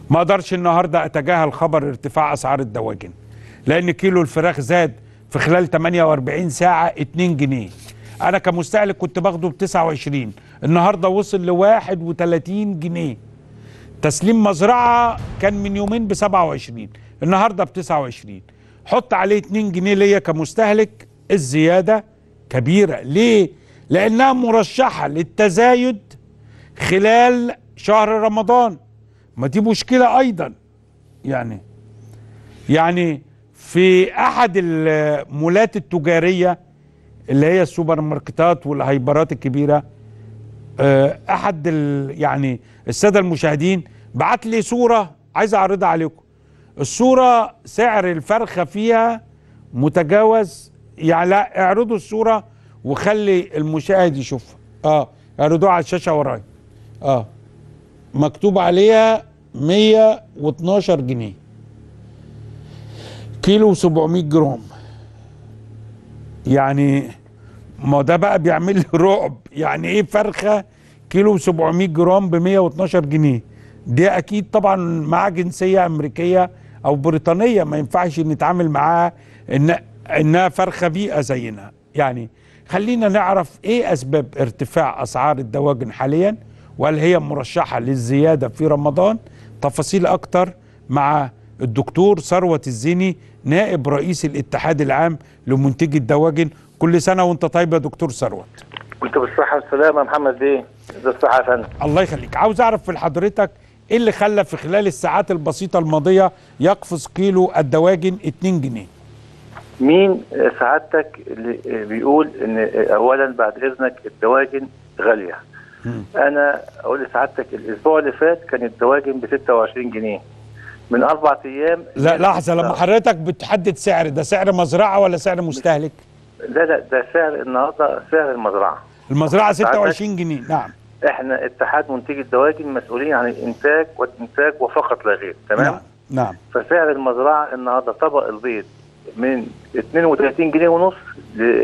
ما اقدرش النهارده اتجاهل خبر ارتفاع اسعار الدواجن لان كيلو الفراخ زاد في خلال 48 ساعه 2 جنيه انا كمستهلك كنت باخده ب 29 النهارده وصل ل 31 جنيه تسليم مزرعه كان من يومين ب 27 النهارده ب 29 حط عليه 2 جنيه ليا كمستهلك الزياده كبيره ليه لانها مرشحه للتزايد خلال شهر رمضان ما دي مشكله ايضا يعني يعني في احد المولات التجاريه اللي هي السوبر ماركتات والهايبرات الكبيره آه، احد ال يعني الساده المشاهدين بعت لي صوره عايز اعرضها عليكم الصوره سعر الفرخه فيها متجاوز يعني لا اعرضوا الصوره وخلي المشاهد يشوفها اه اعرضوها على الشاشه ورايا اه مكتوب عليها 112 جنيه كيلو 700 جرام يعني ما ده بقى بيعمل لي رعب يعني ايه فرخه كيلو 700 جرام ب 112 جنيه دي اكيد طبعا معاه جنسيه امريكيه او بريطانيه ما ينفعش نتعامل معاها ان انها فرخه بيئه زينا يعني خلينا نعرف ايه اسباب ارتفاع اسعار الدواجن حاليا وهل هي مرشحه للزياده في رمضان تفاصيل اكتر مع الدكتور ثروت الزيني نائب رئيس الاتحاد العام لمنتجي الدواجن كل سنه وانت طيب يا دكتور ثروت وانت بالصحة والسلامة يا محمد بيه ده الصحة يا فندم الله يخليك عاوز اعرف من حضرتك ايه اللي خلى في خلال الساعات البسيطه الماضيه يقفز كيلو الدواجن 2 جنيه مين سعادتك اللي بيقول ان اولا بعد اذنك الدواجن غالية انا اقول لسعادتك الاسبوع اللي فات كان الدواجن ب 26 جنيه من اربع ايام لا لحظه لما حضرتك بتحدد سعر ده سعر مزرعه ولا سعر مستهلك لا لا ده سعر النهارده سعر المزرعة المزرعه 26 جنيه نعم احنا اتحاد منتجي الدواجن مسؤولين عن الانتاج والانتاج وفقط لا غير تمام نعم نعم فسعر المزرعه النهارده طبق البيض من 32 جنيه ونص ل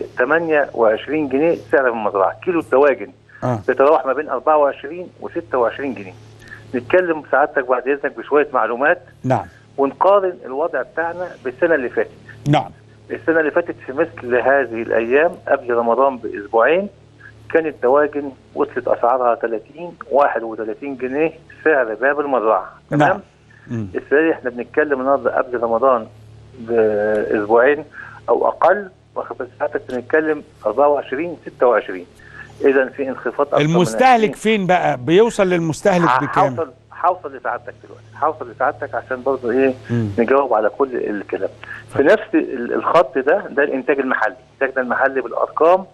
28 جنيه سعر المزرعه كيلو الدواجن اه بيتراوح ما بين 24 و 26 جنيه نتكلم سعادتك بعد اذنك بشويه معلومات نعم ونقارن الوضع بتاعنا بالسنه اللي فاتت نعم السنه اللي فاتت في مثل هذه الايام قبل رمضان باسبوعين كانت الدواجن وصلت اسعارها 30 31 جنيه سعر باب المزرعه نعم. تمام مم. السنه دي احنا بنتكلم النهارده قبل رمضان باسبوعين او اقل واخد بال ساعتك بنتكلم 24 26 اذا في انخفاض أكتر من المستهلك 20. فين بقى بيوصل للمستهلك بكام هوصل هوصل لسعادتك دلوقتي هوصل لسعادتك عشان برضه ايه مم. نجاوب على كل الكلام في نفس ال- الخط ده ده الانتاج المحلي الانتاج المحلي بالارقام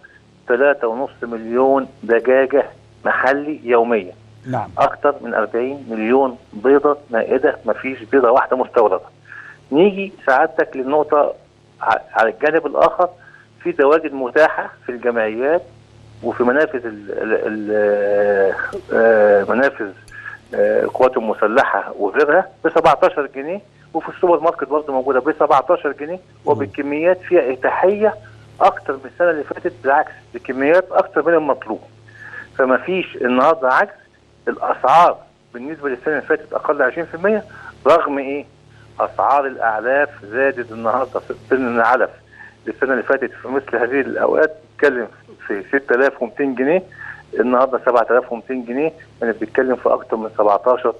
3.5 مليون دجاجه محلي يوميا نعم اكتر من 40 مليون بيضه مائده مفيش بيضه واحده مستورده نيجي سعادتك للنقطه ع- على الجانب الاخر في دواجن متاحه في الجمعيات وفي منافذ ال ال ال آه، منافذ آه، القوات المسلحه وغيرها ب 17 جنيه وفي السوبر ماركت برضه موجوده ب 17 جنيه وبكميات فيها اتاحيه اكتر من السنه اللي فاتت بالعكس بكميات اكتر من المطلوب فما فيش النهارده عجز الاسعار بالنسبه للسنه اللي فاتت اقل 20% رغم ايه؟ اسعار الاعلاف زادت النهارده في سن العلف السنه اللي فاتت في مثل هذه الاوقات بتتكلم في 6200 جنيه النهارده 7200 جنيه يعني بتتكلم في اكتر من 17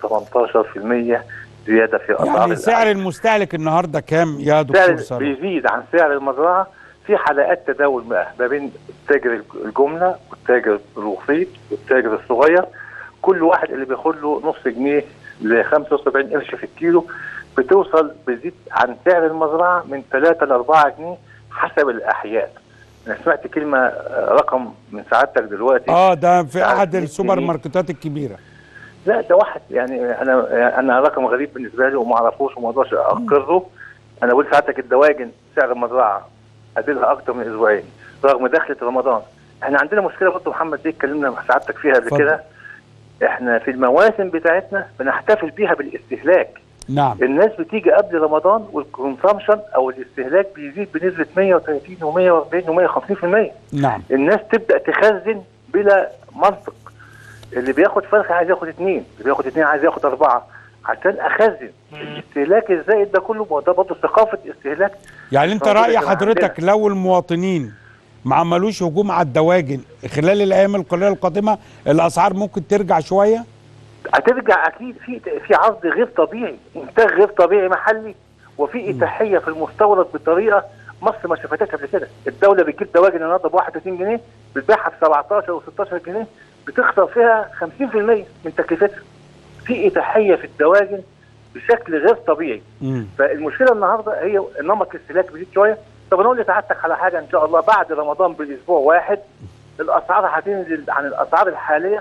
18% زياده في اسعار يعني سعر الأعلاف. المستهلك النهارده كام يا دكتور سعر ثروت بيزيد عن سعر المزرعه في حلقات تداول بقى ما بين التاجر الجمله والتاجر الوسيط والتاجر الصغير كل واحد اللي بياخد له نص جنيه ل 75 قرش في الكيلو بتوصل بتزيد عن سعر المزرعه من 3 ل 4 جنيه حسب الاحياء انا سمعت كلمه آه، رقم من سعادتك دلوقتي اه ده في ساعات احد 100 السوبر جنيه. ماركتات الكبيره لا ده واحد يعني انا انا رقم غريب بالنسبه لي وما اعرفوش وما اقدرش اقره انا بقول ساعتك الدواجن سعر المزرعه اديلها اكتر من اسبوعين رغم دخلة رمضان احنا عندنا مشكله برضه محمد دي اتكلمنا مع سعادتك فيها قبل اتفضل. كده احنا في المواسم بتاعتنا بنحتفل بيها بالاستهلاك نعم الناس بتيجي قبل رمضان والكونسامشن او الاستهلاك بيزيد بنسبه 130 و140 و150% نعم الناس تبدا تخزن بلا منطق اللي بياخد فرخه عايز ياخد اثنين اللي بياخد اثنين عايز ياخد اربعه عشان اخزن الاستهلاك الزائد ده كله ما هو ده برضه ثقافه استهلاك يعني انت موجودة راي كمان حضرتك عندنا. لو المواطنين ما عملوش هجوم على الدواجن خلال الايام القليله القادمه الاسعار ممكن ترجع شويه هترجع اكيد في في عرض غير طبيعي انتاج غير طبيعي محلي وفي اتاحيه في المستورد بطريقه مصر ما شافتهاش قبل كده الدوله بتجيب دواجن النهارده ب 31 جنيه بتبيعها ب 17 و 16 جنيه بتخسر فيها 50% من تكلفتها في اتاحيه في الدواجن بشكل غير طبيعي مم. فالمشكله النهارده هي نمط الاستهلاك بيزيد شويه طب انا اقول لسعادتك على حاجه ان شاء الله بعد رمضان باسبوع واحد الاسعار هتنزل عن الاسعار الحاليه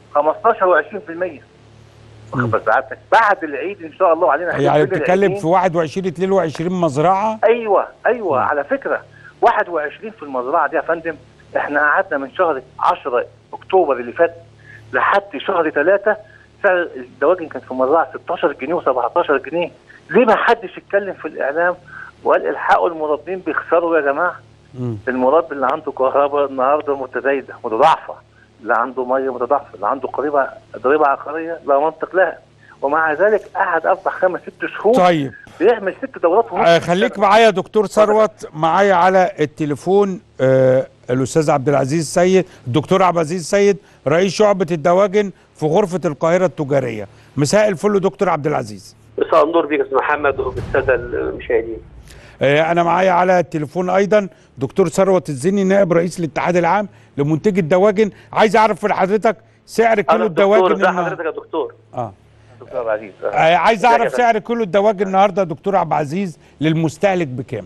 15 و20% واخد بال سعادتك بعد العيد ان شاء الله علينا يعني هنبتدي بتتكلم العيدين. في 21 22 مزرعه ايوه ايوه على فكره 21 في المزرعه دي يا فندم احنا قعدنا من شهر 10 اكتوبر اللي فات لحد شهر 3 سعر الدواجن كان في المزرعه 16 جنيه و17 جنيه ليه ما حدش اتكلم في الاعلام وقال الحقوا المربين بيخسروا يا جماعه مم. المربي اللي عنده كهرباء النهارده متزايده متضاعفه اللي عنده ميه متضاعفه اللي عنده قريبه ضريبه عقاريه لا منطق لها ومع ذلك قعد اربع خمس ست شهور طيب بيعمل ست دورات ونص آه خليك معايا يا دكتور ثروت معايا على التليفون آه الاستاذ عبد العزيز السيد الدكتور عبد العزيز السيد رئيس شعبه الدواجن في غرفه القاهره التجاريه مساء الفل دكتور عبد العزيز مساء النور بك يا استاذ محمد وبالساده المشاهدين. آه انا معايا على التليفون ايضا دكتور ثروت الزني نائب رئيس الاتحاد العام لمنتجي الدواجن عايز اعرف من حضرتك سعر كيلو انا الدكتور الدواجن ازي النهار- حضرتك يا دكتور؟ اه دكتور عبد العزيز آه، عايز ازيك اعرف يا فندم؟ سعر كيلو الدواجن النهارده يا دكتور عبد العزيز للمستهلك بكام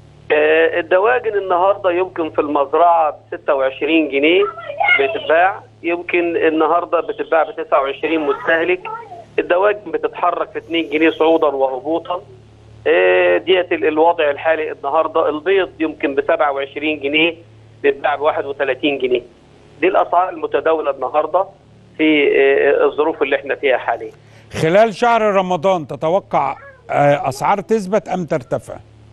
آه الدواجن النهارده يمكن في المزرعه ب 26 جنيه بتتباع يمكن النهارده بتتباع ب 29 مستهلك الدواجن بتتحرك في 2 جنيه صعودا وهبوطا آه ديت ال- الوضع الحالي النهارده البيض يمكن ب 27 جنيه بيتباع ب 31 جنيه دي الاسعار المتداوله النهارده في آه الظروف اللي احنا فيها حاليا خلال شهر رمضان تتوقع آه، اسعار تثبت ام ترتفع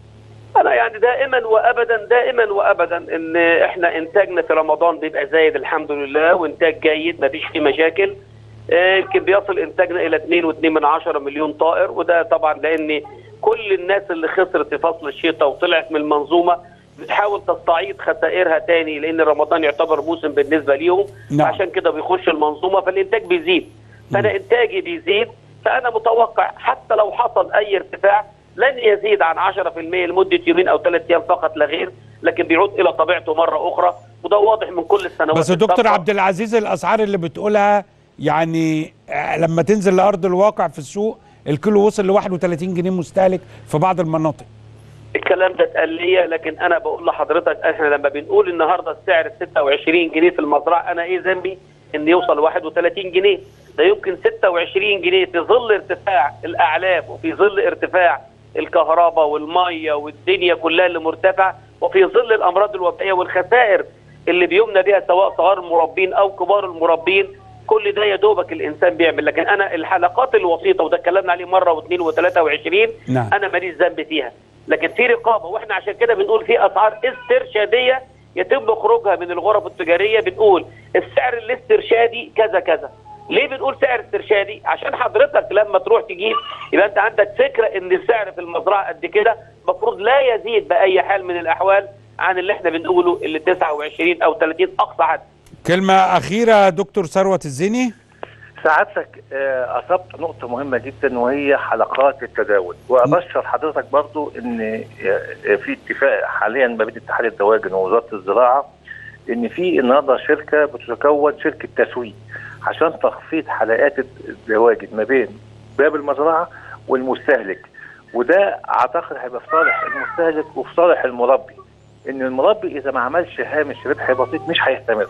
انا يعني دائما وابدا دائما وابدا ان احنا انتاجنا في رمضان بيبقى زايد الحمد لله وانتاج جيد مفيش فيه مشاكل آه، يمكن بيصل انتاجنا الى 2.2 من عشرة مليون طائر وده طبعا لان كل الناس اللي خسرت في فصل الشتاء وطلعت من المنظومه بتحاول تستعيد خسائرها تاني لان رمضان يعتبر موسم بالنسبه ليهم نعم. عشان كده بيخش المنظومه فالانتاج بيزيد فانا انتاجي بيزيد فانا متوقع حتى لو حصل اي ارتفاع لن يزيد عن 10% لمده يومين او ثلاث ايام فقط لا غير لكن بيعود الى طبيعته مره اخرى وده واضح من كل السنوات بس يا دكتور السابقة. عبد العزيز الاسعار اللي بتقولها يعني آه، لما تنزل لارض الواقع في السوق الكيلو وصل ل 31 جنيه مستهلك في بعض المناطق الكلام ده اتقال ليا لكن انا بقول لحضرتك احنا لما بنقول النهارده السعر 26 جنيه في المزرعه انا ايه ذنبي ان يوصل 31 جنيه ده يمكن 26 جنيه في ظل ارتفاع الاعلاف وفي ظل ارتفاع الكهرباء والميه والدنيا كلها اللي مرتفعه وفي ظل الامراض الوبائيه والخسائر اللي بيمنى بها سواء صغار المربين او كبار المربين كل ده يا دوبك الانسان بيعمل لكن انا الحلقات الوسيطه وده اتكلمنا عليه مره واثنين وثلاثه وعشرين نعم. انا ماليش ذنب فيها لكن في رقابه واحنا عشان كده بنقول في اسعار استرشاديه يتم خروجها من الغرف التجاريه بنقول السعر الاسترشادي كذا كذا ليه بنقول سعر استرشادي عشان حضرتك لما تروح تجيب يبقى انت عندك فكره ان السعر في المزرعه قد كده المفروض لا يزيد باي حال من الاحوال عن اللي احنا بنقوله اللي 29 او 30 اقصى حد كلمه اخيره يا دكتور ثروت الزيني سعادتك آه، اصبت نقطه مهمه جدا وهي حلقات التداول وابشر حضرتك برضو ان آه، في اتفاق حاليا ما بين اتحاد الدواجن ووزاره الزراعه ان في النهارده شركه بتتكون شركه تسويق عشان تخفيض حلقات الدواجن ما بين باب المزرعه والمستهلك وده اعتقد هيبقى في صالح المستهلك وفي صالح المربي ان المربي اذا ما عملش هامش ربح بسيط مش هيستمر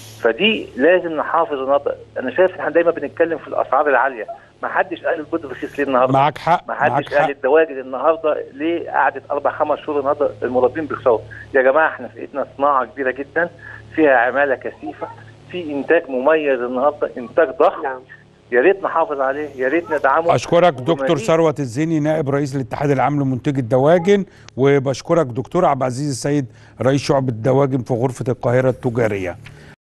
فدي لازم نحافظ النهارده انا شايف ان احنا دايما بنتكلم في الاسعار العاليه ما حدش قال البيض رخيص ليه النهارده معاك حق ما معاك حدش قال حق الدواجن النهارده ليه قعدت اربع خمس شهور النهارده المربين بيخسروا يا جماعه احنا في ايدنا صناعه كبيره جدا فيها عماله كثيفه في انتاج مميز النهارده انتاج ضخم نعم يا ريت نحافظ عليه يا ريت ندعمه اشكرك دكتور ومزيد. ثروت الزيني نائب رئيس الاتحاد العام لمنتجي الدواجن وبشكرك دكتور عبد العزيز السيد رئيس شعب الدواجن في غرفه القاهره التجاريه